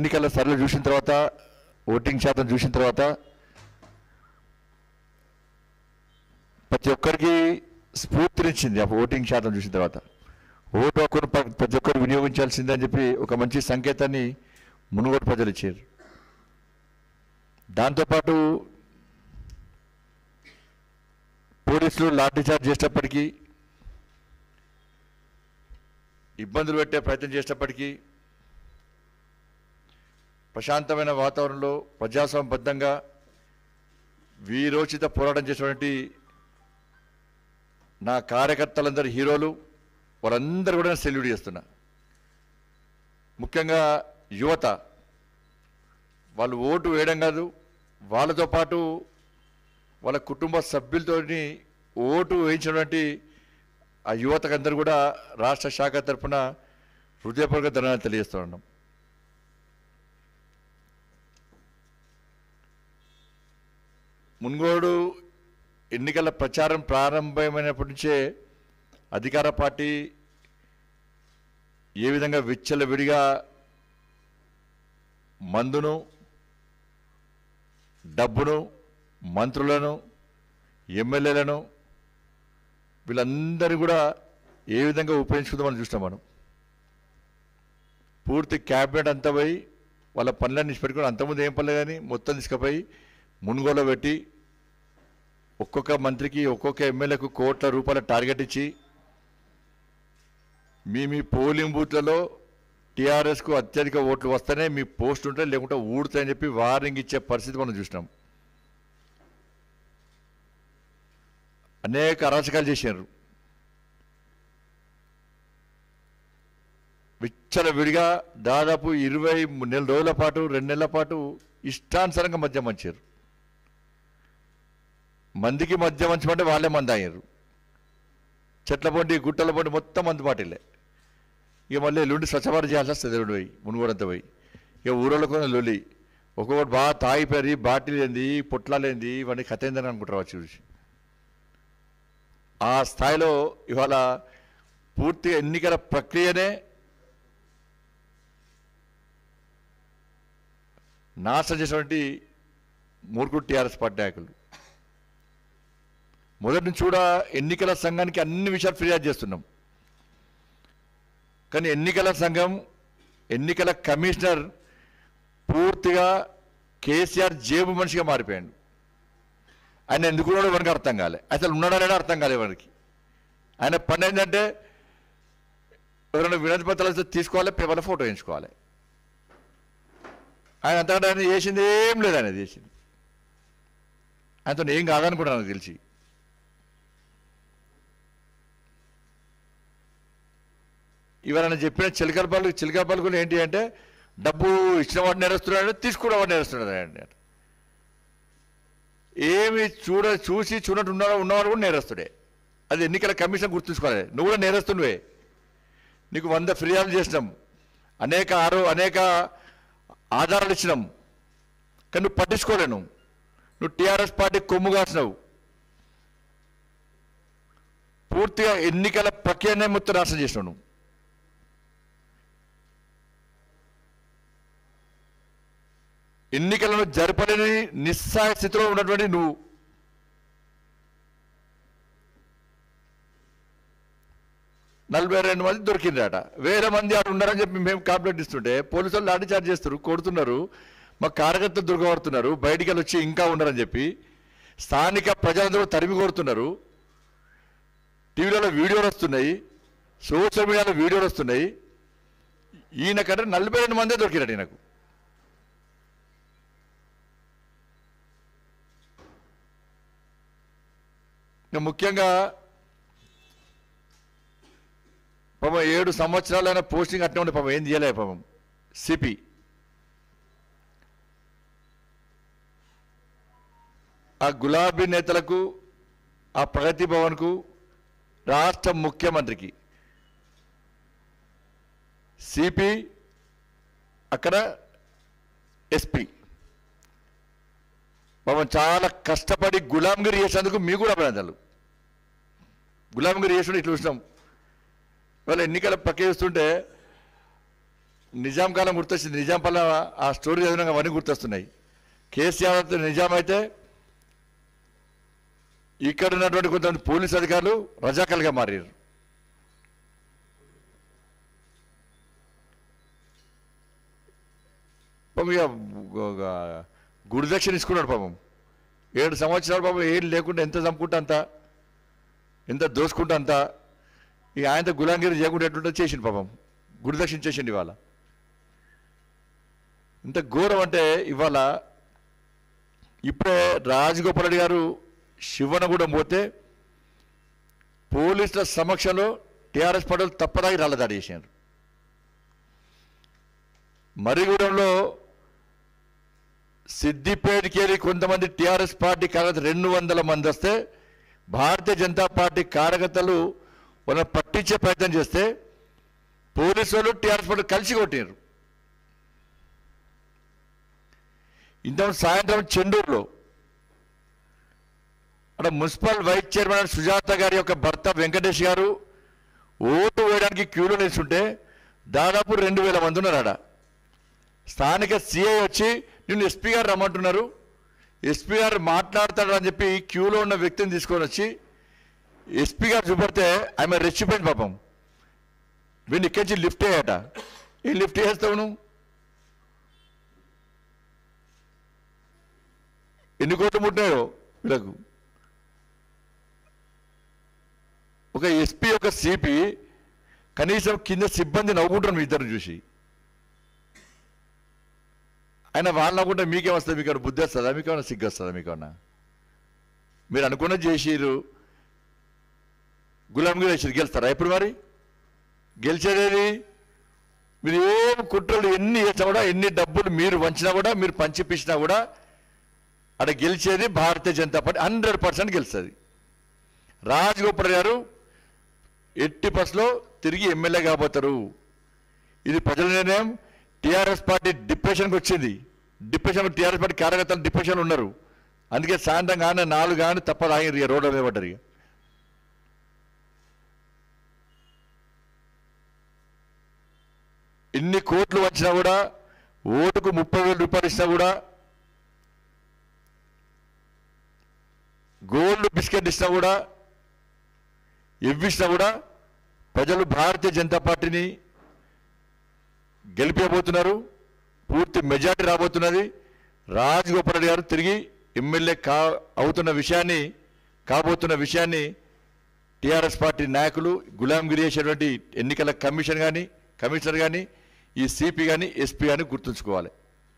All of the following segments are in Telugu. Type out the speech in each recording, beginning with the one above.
ఎన్నికల సరళి చూసిన తర్వాత ఓటింగ్ శాతం చూసిన తర్వాత ప్రతి ఒక్కరికి స్ఫూర్తినిచ్చింది ఆ ఓటింగ్ శాతం చూసిన తర్వాత ఓటు హక్కును ప్ర- ప్రతి ఒక్కరు వినియోగించాల్సిందని చెప్పి ఒక మంచి సంకేతాన్ని మునుగోడు ప్రజలు ఇచ్చారు దాంతోపాటు పోలీసులు లాఠీచార్జ్ చేసేటప్పటికీ ఇబ్బందులు పెట్టే ప్రయత్నం చేసేటప్పటికీ ప్రశాంతమైన వాతావరణంలో ప్రజాస్వామ్యబద్ధంగా వీరోచిత పోరాటం చేసినటువంటి నా కార్యకర్తలందరి హీరోలు వాళ్ళందరూ కూడా నేను సెల్యూట్ చేస్తున్నా ముఖ్యంగా యువత వాళ్ళు ఓటు వేయడం కాదు వాళ్ళతో పాటు వాళ్ళ కుటుంబ సభ్యులతోని ఓటు వేయించినటువంటి ఆ యువతకందరూ కూడా రాష్ట్ర శాఖ తరఫున హృదయపూర్వక ధన్యవాదాలు తెలియజేస్తూ ఉన్నాం మున్గోడు ఎన్నికల ప్రచారం ప్రారంభమైనప్పటి నుంచే అధికార పార్టీ ఏ విధంగా విచ్చలవిడిగా మందును డబ్బును మంత్రులను ఎమ్మెల్యేలను వీళ్ళందరూ కూడా ఏ విధంగా ఉపయోగించుకుందో మనం చూస్తాం మనం పూర్తి క్యాబినెట్ అంతా పోయి వాళ్ళ పనులన్నీ పెట్టుకుని అంతకుముందు ఏం పనులు కానీ మొత్తం తీసుకుపోయి మునుగోలో పెట్టి ఒక్కొక్క మంత్రికి ఒక్కొక్క ఎమ్మెల్యేకు కోట్ల రూపాయల టార్గెట్ ఇచ్చి మీ మీ పోలింగ్ బూత్లలో టీఆర్ఎస్కు అత్యధిక ఓట్లు వస్తేనే మీ పోస్ట్ ఉంటే లేకుంటే ఊడుతాయని చెప్పి వార్నింగ్ ఇచ్చే పరిస్థితి మనం చూసినాం అనేక అరాచకాలు చేశారు విచ్చల విడిగా దాదాపు ఇరవై నెల రోజుల పాటు రెండు నెలల పాటు ఇష్టానుసారంగా మద్యం మంచారు మందికి మద్యం మంచమంటే వాళ్ళే మంది అయ్యారు చెట్ల పొండి గుట్టల పొండి మొత్తం మందు బాటిలే ఇక మళ్ళీ ఎల్లుండి స్వచ్ఛభారత చేయాల్సి వస్తుంది ఎల్లుండి పోయి మునుగోడంతా పోయి ఇక ఊరోళ్ళకు లొల్లి ఒక్కొక్కటి బాగా తాగిపోయి బాటిల్ ఏంది పొట్లాలేంది ఇవన్నీ కథ ఏందని అనుకుంటారు వచ్చి చూసి ఆ స్థాయిలో ఇవాళ పూర్తిగా ఎన్నికల ప్రక్రియనే నాశనం చేసినటువంటి మూర్ఖుడు టీఆర్ఎస్ పార్టీ నాయకులు మొదటి నుంచి కూడా ఎన్నికల సంఘానికి అన్ని విషయాలు ఫిర్యాదు చేస్తున్నాం కానీ ఎన్నికల సంఘం ఎన్నికల కమిషనర్ పూర్తిగా కేసీఆర్ జేబు మనిషిగా మారిపోయాడు ఆయన ఎందుకు ఉన్నాడో ఎవరికి అర్థం కాలే అసలు ఉన్నాడా లేడా అర్థం కాలే ఎవరికి ఆయన పని ఏంటంటే ఎవరైనా వినతి పత్రాలు ఇస్తే తీసుకోవాలి పేపర్లో ఫోటో వేయించుకోవాలి ఆయన అంతకంటే ఆయన చేసింది ఏం లేదు ఆయన చేసింది ఆయనతో ఏం కాదనుకుంటాను నాకు తెలిసి ఇవాళ చెప్పిన చిలకల పళ్ళు చిలకల పలుకులు ఏంటి అంటే డబ్బు ఇచ్చిన వాడు నేరస్తున్నాడు తీసుకున్న వాడు నేరస్తున్నాడు అండి ఏమి చూడ చూసి చూడట్టు ఉన్నాడో ఉన్నవాడు కూడా నేరస్తుడే అది ఎన్నికల కమిషన్ గుర్తుంచుకోవాలి నువ్వు కూడా నేరస్తునువే నీకు వంద ఫిర్యాదులు చేసినాం అనేక ఆరో అనేక ఆధారాలు ఇచ్చినాం కానీ నువ్వు పట్టించుకోలేను నువ్వు టీఆర్ఎస్ పార్టీ కొమ్ము కాసినావు పూర్తిగా ఎన్నికల ప్రక్రియనే మొత్తం నాశనం చేసినావు నువ్వు ఎన్నికలను జరపలేని నిస్సహాయ స్థితిలో ఉన్నటువంటి నువ్వు నలభై రెండు మంది దొరికిందట వేల మంది ఆడ ఉన్నారని చెప్పి మేము కంప్లైంట్ ఇస్తుంటే పోలీసు వాళ్ళు లాఠీ చార్జ్ చేస్తారు కొడుతున్నారు మా కార్యకర్తలు దొరకబడుతున్నారు బయటికి వెళ్ళి వచ్చి ఇంకా ఉన్నారని చెప్పి స్థానిక ప్రజలందరూ తరిమి కొడుతున్నారు టీవీలలో వీడియోలు వస్తున్నాయి సోషల్ మీడియాలో వీడియోలు వస్తున్నాయి ఈయన కంటే నలభై రెండు మందే దొరికినట్టు ఈయనకు ఇంకా ముఖ్యంగా పాపం ఏడు సంవత్సరాలైన పోస్టింగ్ అట్నే ఉండే పాపం ఏం చేయలే పాపం సిపి ఆ గులాబీ నేతలకు ఆ ప్రగతి భవన్కు రాష్ట్ర ముఖ్యమంత్రికి సిపి అక్కడ ఎస్పీ పాపం చాలా కష్టపడి గులాంగిరి చేసేందుకు మీకు కూడా అభినందనలు గులాంగిరి చేస్తుంటే ఇట్లా చూసినాం ఇవాళ ఎన్నికల ప్రక్రియ చూస్తుంటే నిజాం కాలం గుర్తొచ్చింది నిజాం పాలన ఆ స్టోరీ చదివినాక అవన్నీ గుర్తొస్తున్నాయి కేసీఆర్ అయితే నిజాం అయితే ఇక్కడ ఉన్నటువంటి కొంతమంది పోలీస్ అధికారులు రజాకల్గా మారారు పాపం ఇక గ- గుడి దక్షిణ తీసుకున్నాడు పాపం ఏడు సంవత్సరాలు పాపం ఏం లేకుండా ఎంత చంపుకుంటా అంత ఎంత దోసుకుంటా అంత ఇక ఆయనతో గులాంగిరి చేయకుండా ఎట్లుంటే చేసిండు పాపం గుడి దక్షిణ చేసిండు ఇవాళ ఇంత ఘోరం అంటే ఇవాళ ఇప్పుడే రాజగోపాల్ రెడ్డి గారు శివనగూడెం పోతే పోలీసుల సమక్షంలో టీఆర్ఎస్ పడవలు తప్పదాగి రాళ్ళదాడి చేశారు మరిగూడెంలో సిద్దిపేటకి వెళ్ళి కొంతమంది టీఆర్ఎస్ పార్టీ కార్యకర్తలు రెండు వందల మంది వస్తే భారతీయ జనతా పార్టీ కార్యకర్తలు వాళ్ళని పట్టించే ప్రయత్నం చేస్తే పోలీసు వాళ్ళు టీఆర్ఎస్ పార్టీ కలిసి కొట్టారు ఇంత సాయంత్రం చెండూరులో అక్కడ మున్సిపల్ వైస్ చైర్మన్ సుజాత గారి యొక్క భర్త వెంకటేష్ గారు ఓటు వేయడానికి క్యూలో నిల్చుంటే దాదాపు రెండు వేల మంది ఉన్నారు ఆడ స్థానిక సిఐ వచ్చి నిన్ను ఎస్పీ గారు రమ్మంటున్నారు ఎస్పీ గారు మాట్లాడతాడు అని చెప్పి క్యూలో ఉన్న వ్యక్తిని తీసుకొని వచ్చి ఎస్పీ గారు చూపడితే ఆమె రెచ్చిపోయింది పాపం వీడిని ఇక్కడి నుంచి లిఫ్ట్ అయ్యాట ఏం లిఫ్ట్ చేస్తావు నువ్వు ఎన్ని కోట్లు ముట్టినాయో వీళ్ళకు ఒక ఎస్పీ ఒక సిపి కనీసం కింద సిబ్బంది నవ్వుకుంటారు మీ ఇద్దరు చూసి ఆయన వాళ్ళు నవ్వుకుంటే మీకేం వస్తుంది మీకు ఏమైనా బుద్ధి వస్తుందా మీకు ఏమైనా సిగ్గు వస్తుందా మీకు ఏమన్నా మీరు అనుకున్న చేసిరు గులాంగిరి వేసిరు గెలుస్తారా ఎప్పుడు మరి గెలిచేదేది మీరు ఏం కుట్రలు ఎన్ని చేసినా కూడా ఎన్ని డబ్బులు మీరు వంచినా కూడా మీరు పంచిపించినా కూడా అక్కడ గెలిచేది Bharatiya Janata party hundred percent గెలుస్తుంది రాజగోపాల్ గారు ఎట్టి బస్లో తిరిగి ఎమ్మెల్యే కాబోతారు ఇది ప్రజల నిర్ణయం టీఆర్ఎస్ పార్టీ డిప్రెషన్కి వచ్చింది డిప్రెషన్ టీఆర్ఎస్ పార్టీ కార్యకర్తలు డిప్రెషన్ ఉన్నారు అందుకే సాయంత్రం కానీ నాలుగు కానీ తప్పదు ఆగిరు ఇక రోడ్డు మీద పడ్డారు ఇక ఎన్ని కోట్లు వచ్చినా కూడా ఓటుకు ముప్పై వేల రూపాయలు ఇచ్చినా కూడా గోల్డ్ బిస్కెట్ ఇచ్చినా కూడా ఇవ్విచ్చినా కూడా ప్రజలు భారతీయ జనతా పార్టీని గెలిపేయబోతున్నారు పూర్తి మెజార్టీ రాబోతున్నది రాజగోపాల్ రెడ్డి గారు తిరిగి ఎమ్మెల్యే కా అవుతున్న విషయాన్ని కాబోతున్న విషయాన్ని టీఆర్ఎస్ పార్టీ నాయకులు గులాంగిరి చేసేటువంటి ఎన్నికల కమిషన్ కానీ కమిషనర్ కానీ ఈ సిపి కానీ ఎస్పీ కానీ గుర్తుంచుకోవాలి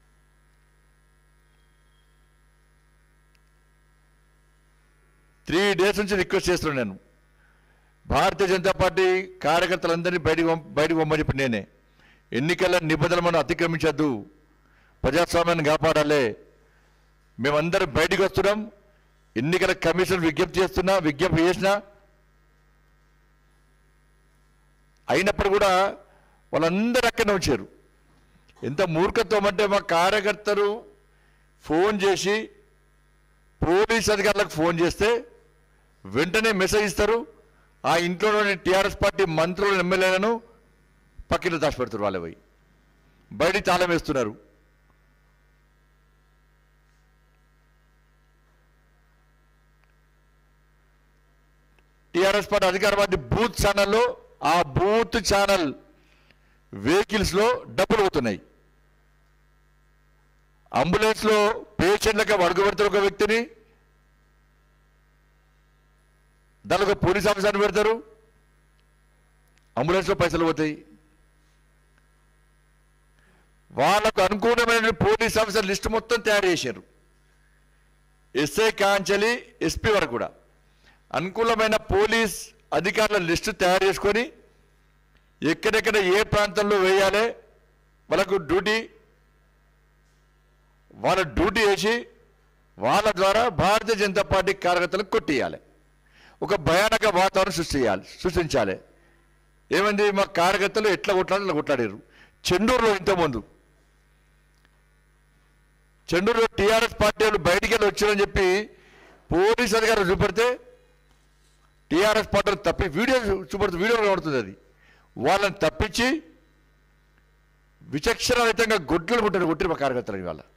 త్రీ డేస్ నుంచి రిక్వెస్ట్ చేస్తున్నాను నేను భారతీయ జనతా పార్టీ కార్యకర్తలందరినీ బయటికి పంప బయటికి పంపని చెప్పి నేనే ఎన్నికల నిబంధనలు మనం అతిక్రమించద్దు ప్రజాస్వామ్యాన్ని కాపాడాలి మేమందరం బయటికి వస్తున్నాం ఎన్నికల కమిషన్ విజ్ఞప్తి చేస్తున్నా విజ్ఞప్తి చేసినా అయినప్పుడు కూడా వాళ్ళందరూ అక్కడనే వచ్చారు ఎంత మూర్ఖత్వం అంటే మా కార్యకర్తలు ఫోన్ చేసి పోలీస్ అధికారులకు ఫోన్ చేస్తే వెంటనే మెసేజ్ ఇస్తారు ఆ ఇంట్లోని టీఆర్ఎస్ పార్టీ మంత్రులు ఎమ్మెల్యేలను పక్కన దాచిపెడతారు వాళ్ళ పోయి బయటికి తాళం వేస్తున్నారు టీఆర్ఎస్ పార్టీ అధికార పార్టీ బూత్ ఛానల్లో ఆ బూత్ ఛానల్ వెహికల్స్లో డబ్బులు అవుతున్నాయి అంబులెన్స్లో పేషెంట్లకు అడుగుపెడతారు ఒక వ్యక్తిని దానిలో ఒక పోలీస్ ఆఫీసర్ని పెడతారు అంబులెన్స్లో పైసలు పోతాయి వాళ్ళకు అనుకూలమైన పోలీస్ ఆఫీసర్ లిస్ట్ మొత్తం తయారు చేశారు ఎస్ఐ కాంచలి ఎస్పీ వరకు కూడా అనుకూలమైన పోలీస్ అధికారుల లిస్టు తయారు చేసుకొని ఎక్కడెక్కడ ఏ ప్రాంతంలో వేయాలి వాళ్ళకు డ్యూటీ వాళ్ళ డ్యూటీ వేసి వాళ్ళ ద్వారా భారతీయ జనతా పార్టీ కార్యకర్తలకు కొట్టేయాలి ఒక భయానక వాతావరణం సృష్టించాలి సృష్టించాలి ఏమైంది మా కార్యకర్తలు ఎట్లా కొట్లాడారు అట్లా కొట్లాడారు చెండూరులో ఇంతకుముందు చెండూరులో టీఆర్ఎస్ పార్టీ వాళ్ళు బయటికి వెళ్ళి వచ్చారని చెప్పి పోలీస్ అధికారులు చూపెడితే టీఆర్ఎస్ పార్టీ తప్పి వీడియో చూపెడుతుంది వీడియో కనబడుతుంది అది వాళ్ళని తప్పించి విచక్షణరహితంగా గొడ్లు ముట్టని కొట్టిరు మా కార్యకర్తలు ఇవాళ